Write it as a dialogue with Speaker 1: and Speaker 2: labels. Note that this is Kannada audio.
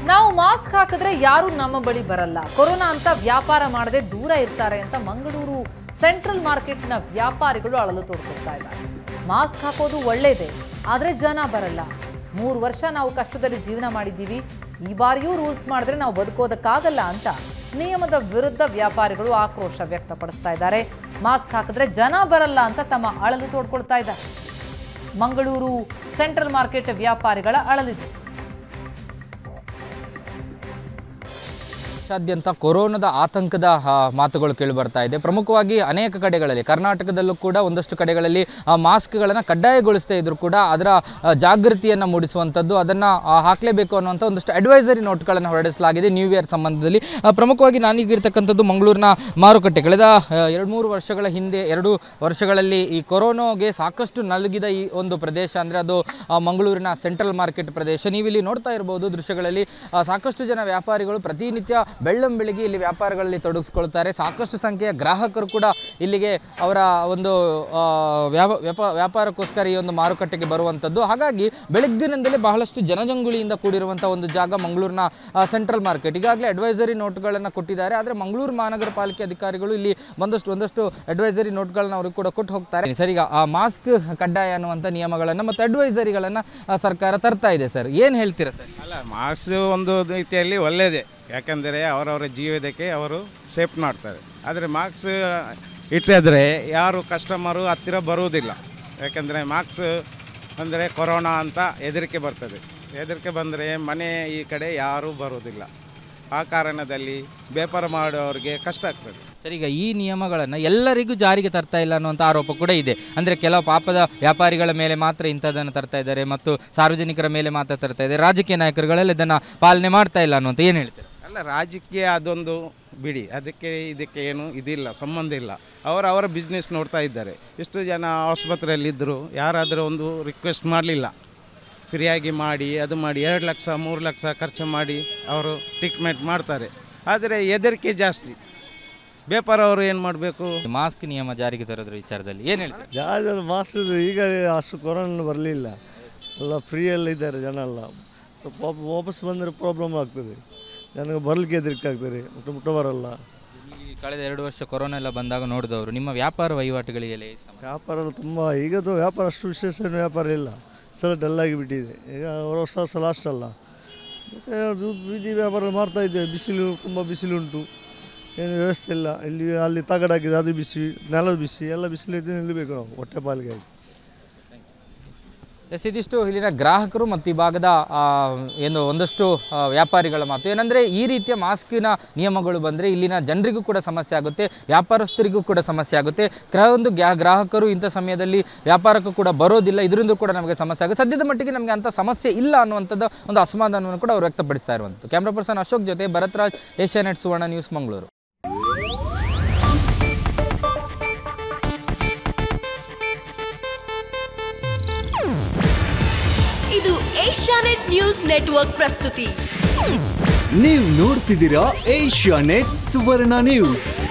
Speaker 1: ನಾವು ಮಾಸ್ಕ್ ಹಾಕಿದ್ರೆ ಯಾರು ನಮ್ಮ ಬಳಿ ಬರಲ್ಲ ಕೊರೋನಾ ಅಂತ ವ್ಯಾಪಾರ ಮಾಡದೆ ದೂರ ಇರ್ತಾರೆ ಅಂತ ಮಂಗಳೂರು ಸೆಂಟ್ರಲ್ ಮಾರ್ಕೆಟ್ನ ವ್ಯಾಪಾರಿಗಳು ಅಳಲು ತೋಡ್ಕೊಳ್ತಾ ಇದ್ದಾರೆ ಮಾಸ್ಕ್ ಹಾಕೋದು ಒಳ್ಳೇದೇ ಆದ್ರೆ ಜನ ಬರಲ್ಲ ಮೂರು ವರ್ಷ ನಾವು ಕಷ್ಟದಲ್ಲಿ ಜೀವನ ಮಾಡಿದ್ದೀವಿ ಈ ಬಾರಿಯೂ ರೂಲ್ಸ್ ಮಾಡಿದ್ರೆ ನಾವು ಬದುಕೋದಕ್ಕಾಗಲ್ಲ ಅಂತ ನಿಯಮದ ವಿರುದ್ಧ ವ್ಯಾಪಾರಿಗಳು ಆಕ್ರೋಶ ವ್ಯಕ್ತಪಡಿಸ್ತಾ ಇದ್ದಾರೆ ಮಾಸ್ಕ್ ಹಾಕಿದ್ರೆ ಜನ ಬರಲ್ಲ ಅಂತ ತಮ್ಮ ಅಳಲು ತೋಡ್ಕೊಳ್ತಾ ಇದ್ದಾರೆ ಮಂಗಳೂರು ಸೆಂಟ್ರಲ್ ಮಾರ್ಕೆಟ್ ವ್ಯಾಪಾರಿಗಳ ಅಳಲಿದೆ
Speaker 2: ದೇಶಾದ್ಯಂತ ಕೊರೋನಾದ ಆತಂಕದ ಆ, ಮಾತುಗಳು ಕೇಳಿಬರ್ತಾ ಇದೆ ಪ್ರಮುಖವಾಗಿ ಅನೇಕ ಕಡೆಗಳಲ್ಲಿ ಕರ್ನಾಟಕದಲ್ಲೂ ಕೂಡ ಒಂದಷ್ಟು ಕಡೆಗಳಲ್ಲಿ ಆ, ಮಾಸ್ಕ್ಗಳನ್ನು ಕಡ್ಡಾಯಗೊಳಿಸ್ತಾ ಇದ್ರು ಕೂಡ ಅದರ ಆ, ಜಾಗೃತಿಯನ್ನು ಮೂಡಿಸುವಂಥದ್ದು ಅದನ್ನು ಹಾಕಲೇಬೇಕು ಅನ್ನುವಂಥ ಒಂದಷ್ಟು ಅಡ್ವೈಸರಿ ನೋಟ್ಗಳನ್ನು ಹೊರಡಿಸಲಾಗಿದೆ ನ್ಯೂ ಇಯರ್ ಸಂಬಂಧದಲ್ಲಿ ಆ, ಪ್ರಮುಖವಾಗಿ ನಾನೀಗ ಇರ್ತಕ್ಕಂಥದ್ದು ಮಂಗಳೂರಿನ ಮಾರುಕಟ್ಟೆ ಕಳೆದ ಎರಡು ಮೂರು ವರ್ಷಗಳ ಹಿಂದೆ ಎರಡು ವರ್ಷಗಳಲ್ಲಿ ಈ ಕೊರೋನಾಗೆ ಸಾಕಷ್ಟು ನಲುಗಿದ ಈ ಒಂದು ಪ್ರದೇಶ ಅಂದರೆ ಅದು ಆ, ಮಂಗಳೂರಿನ ಸೆಂಟ್ರಲ್ ಮಾರ್ಕೆಟ್ ಪ್ರದೇಶ ನೀವಿಲ್ಲಿ ನೋಡ್ತಾ ಇರ್ಬೋದು ದೃಶ್ಯಗಳಲ್ಲಿ ಆ, ಸಾಕಷ್ಟು ಜನ ವ್ಯಾಪಾರಿಗಳು ಪ್ರತಿನಿತ್ಯ ಬೆಳ್ಳಂ ಬೆಳಿಗ್ಗೆ ಇಲ್ಲಿ ವ್ಯಾಪಾರಗಳಲ್ಲಿ ತೊಡಗಿಸ್ಕೊಳ್ತಾರೆ ಸಾಕಷ್ಟು ಸಂಖ್ಯೆಯ ಗ್ರಾಹಕರು ಕೂಡ ಇಲ್ಲಿಗೆ ಅವರ ಒಂದು ಆ, ವ್ಯಾಪ- ವ್ಯಾಪ- ವ್ಯಾಪಾರಕ್ಕೋಸ್ಕರ ಈ ಒಂದು ಮಾರುಕಟ್ಟೆಗೆ ಬರುವಂಥದ್ದು ಹಾಗಾಗಿ ಬೆಳಗ್ಗಿನಿಂದಲೇ ಬಹಳಷ್ಟು ಜನಜಂಗುಳಿಯಿಂದ ಕೂಡಿರುವಂಥ ಒಂದು ಜಾಗ ಮಂಗಳೂರಿನ ಆ, ಸೆಂಟ್ರಲ್ ಮಾರ್ಕೆಟ್ ಈಗಾಗಲೇ ಅಡ್ವೈಸರಿ ನೋಟ್ಗಳನ್ನು ಕೊಟ್ಟಿದ್ದಾರೆ ಆದರೆ ಮಂಗಳೂರು ಮಹಾನಗರ ಪಾಲಿಕೆ ಅಧಿಕಾರಿಗಳು ಇಲ್ಲಿ ಒಂದಷ್ಟು ಒಂದಷ್ಟು ಅಡ್ವೈಸರಿ ನೋಟ್ಗಳನ್ನ ಅವ್ರಿಗೆ ಕೂಡ ಕೊಟ್ಟು ಹೋಗ್ತಾರೆ ಸರ್ ಈಗ ಆ ಮಾಸ್ಕ್ ಕಡ್ಡಾಯ ಅನ್ನುವಂಥ ನಿಯಮಗಳನ್ನು ಮತ್ತು ಅಡ್ವೈಸರಿಗಳನ್ನು ಸರ್ಕಾರ ತರ್ತಾ ಇದೆ ಸರ್ ಏನು ಹೇಳ್ತೀರಾ ಸರ್
Speaker 3: ಅಲ್ಲ ಮಾರ್ಕ್ಸ್ ಒಂದು ರೀತಿಯಲ್ಲಿ ಒಳ್ಳೆಯದೇ ಯಾಕಂದರೆ ಅವರವರ ಜೀವನಕ್ಕೆ ಅವರು ಸೇಫ್ ಮಾಡ್ತಾರೆ ಆದರೆ ಮಾರ್ಕ್ಸ್ ಇಟ್ಟಿದ್ರೆ ಯಾರು ಕಸ್ಟಮರು ಹತ್ತಿರ ಬರುವುದಿಲ್ಲ ಯಾಕಂದರೆ ಮಾರ್ಕ್ಸ್ ಅಂದರೆ ಕೊರೋನಾ ಅಂತ ಹೆದರಿಕೆ ಬರ್ತದೆ ಹೆದರಿಕೆ ಬಂದರೆ ಮನೆ ಈ ಕಡೆ ಯಾರೂ ಬರುವುದಿಲ್ಲ ಆ ಕಾರಣದಲ್ಲಿ ವ್ಯಾಪಾರ ಮಾಡೋರಿಗೆ ಕಷ್ಟ ಆಗ್ತದೆ
Speaker 2: ಸರ್ ಈಗ ಈ ನಿಯಮಗಳನ್ನು ಎಲ್ಲರಿಗೂ ಜಾರಿಗೆ ತರ್ತಾ ಇಲ್ಲ ಅನ್ನುವಂಥ ಆರೋಪ ಕೂಡ ಇದೆ ಅಂದರೆ ಕೆಲವು ಪಾಪದ ವ್ಯಾಪಾರಿಗಳ ಮೇಲೆ ಮಾತ್ರ ಇಂಥದ್ದನ್ನು ತರ್ತಾ ಇದ್ದಾರೆ ಮತ್ತು ಸಾರ್ವಜನಿಕರ ಮೇಲೆ ಮಾತ್ರ ತರ್ತಾ ಇದ್ದಾರೆ ರಾಜಕೀಯ ನಾಯಕರುಗಳೆಲ್ಲ ಇದನ್ನು ಪಾಲನೆ ಮಾಡ್ತಾ ಇಲ್ಲ ಅನ್ನುವಂಥ ಏನು ಹೇಳ್ತಾರೆ
Speaker 3: ಅಲ್ಲ ರಾಜಕೀಯ ಅದೊಂದು ಬಿಡಿ ಅದಕ್ಕೆ ಇದಕ್ಕೆ ಏನು ಇದಿಲ್ಲ ಸಂಬಂಧ ಇಲ್ಲ ಅವರು ಅವರ ಬಿಸ್ನೆಸ್ ನೋಡ್ತಾ ಇದ್ದಾರೆ ಎಷ್ಟು ಜನ ಆಸ್ಪತ್ರೆಯಲ್ಲಿದ್ದರು ಯಾರಾದರೂ ಒಂದು ರಿಕ್ವೆಸ್ಟ್ ಮಾಡಲಿಲ್ಲ ಫ್ರೀಯಾಗಿ ಮಾಡಿ ಅದು ಮಾಡಿ ಎರಡು ಲಕ್ಷ ಮೂರು ಲಕ್ಷ ಖರ್ಚು ಮಾಡಿ ಅವರು ಟ್ರೀಟ್ಮೆಂಟ್ ಮಾಡ್ತಾರೆ ಆದರೆ ಹೆದರಿಕೆ ಜಾಸ್ತಿ ವ್ಯಾಪಾರ ಅವರು ಏನು ಮಾಡಬೇಕು
Speaker 2: ಮಾಸ್ಕ್ ನಿಯಮ ಜಾರಿಗೆ ತರೋದ್ರ ವಿಚಾರದಲ್ಲಿ ಏನು ಹೇಳ್ತಾರೆ
Speaker 4: ಜಾಗದಲ್ಲಿ ಮಾಸ್ಕ್ ಈಗ ಅಷ್ಟು ಕೊರೋನಾ ಬರಲಿಲ್ಲ ಎಲ್ಲ ಫ್ರೀಯಲ್ಲಿ ಇದ್ದಾರೆ ಜನ ಎಲ್ಲ ವಾಪ ವಾಪಸ್ ಬಂದರೆ ಪ್ರಾಬ್ಲಮ್ ಆಗ್ತದೆ ಜನಗೆ ಬರಲಿಕ್ಕೆ ಹೆದರಿಕೆ ಆಗ್ತದೆ ಮುಟ್ಟ ಮುಟ್ಟ ಬರಲ್ಲ
Speaker 2: ಈ ಕಳೆದ ಎರಡು ವರ್ಷ ಕೊರೋನಾ ಎಲ್ಲ ಬಂದಾಗ ನೋಡಿದವರು ನಿಮ್ಮ ವ್ಯಾಪಾರ ವಹಿವಾಟುಗಳಿಗೆಲ್ಲ ಈ ಸಮಸ್ಯೆ
Speaker 4: ವ್ಯಾಪಾರ ಎಲ್ಲ ತುಂಬ ಈಗದು ವ್ಯಾಪಾರ ಅಷ್ಟು ವಿಶೇಷ ಏನು ವ್ಯಾಪಾರ ಇಲ್ಲ ಸಲ ಡಲ್ ಆಗಿಬಿಟ್ಟಿದೆ ಈಗ ಹೊಸ ವರ್ಷ ಲಾಸ್ಟ್ ಅಲ್ಲ ಮತ್ತು ಬೀದಿ ವ್ಯಾಪಾರ ಮಾಡ್ತಾ ಇದ್ದೇವೆ ಬಿಸಿಲು ತುಂಬ ಬಿಸಿಲು ಉಂಟು ಏನು ವ್ಯವಸ್ಥೆ ಇಲ್ಲ ಇಲ್ಲಿ ಅಲ್ಲಿ ತಗಡಾಕಿದೆ ಅದು ಬಿಸಿ ನೆಲದ ಬಿಸಿ ಎಲ್ಲ ಬಿಸಿಲು ಇದ್ದು ನಿಲ್ಲಬೇಕು ನಾವು ಹೊಟ್ಟೆ ಪಾಲಿಗೆ ಆಗಿ
Speaker 2: ಎಸ್ ಇದಿಷ್ಟು ಇಲ್ಲಿನ ಗ್ರಾಹಕರು ಮತ್ತು ಈ ಭಾಗದ ಆ, ಏನು ಒಂದಷ್ಟು ಆ, ವ್ಯಾಪಾರಿಗಳ ಮಾತು ಏನಂದರೆ ಈ ರೀತಿಯ ಮಾಸ್ಕಿನ ನಿಯಮಗಳು ಬಂದರೆ ಇಲ್ಲಿನ ಜನರಿಗೂ ಕೂಡ ಸಮಸ್ಯೆ ಆಗುತ್ತೆ ವ್ಯಾಪಾರಸ್ಥರಿಗೂ ಕೂಡ ಸಮಸ್ಯೆ ಆಗುತ್ತೆ ಕೆಲವೊಂದು ಗ್ಯಾ ಗ್ರಾಹಕರು ಇಂಥ ಸಮಯದಲ್ಲಿ ವ್ಯಾಪಾರಕ್ಕೂ ಕೂಡ ಬರೋದಿಲ್ಲ ಇದರಿಂದ ಕೂಡ ನಮಗೆ ಸಮಸ್ಯೆ ಆಗುತ್ತೆ ಸದ್ಯದ ಮಟ್ಟಿಗೆ ನಮಗೆ ಅಂಥ ಸಮಸ್ಯೆ ಇಲ್ಲ ಅನ್ನುವಂಥದ್ದು ಒಂದು ಅಸಮಾಧಾನವನ್ನು ಕೂಡ ಅವರು ವ್ಯಕ್ತಪಡಿಸ್ತಾ ಇರುವಂಥದ್ದು ಕ್ಯಾಮ್ರಾ ಪರ್ಸನ್ ಅಶೋಕ್ ಜೊತೆ ಭರತ್ರಾಜ್ ಏಷ್ಯಾನೆಟ್ ಸುವರ್ಣ ನ್ಯೂಸ್ ಮಂಗಳೂರು
Speaker 5: ಇದು ಏಷ್ಯಾನೆಟ್ ನ್ಯೂಸ್ ನೆಟ್ವರ್ಕ್ ಪ್ರಸ್ತುತಿ
Speaker 6: ನೀವು ನೋಡ್ತಿದ್ದೀರಾ ಏಷ್ಯಾ ನೆಟ್ ಸುವರ್ಣ ನ್ಯೂಸ್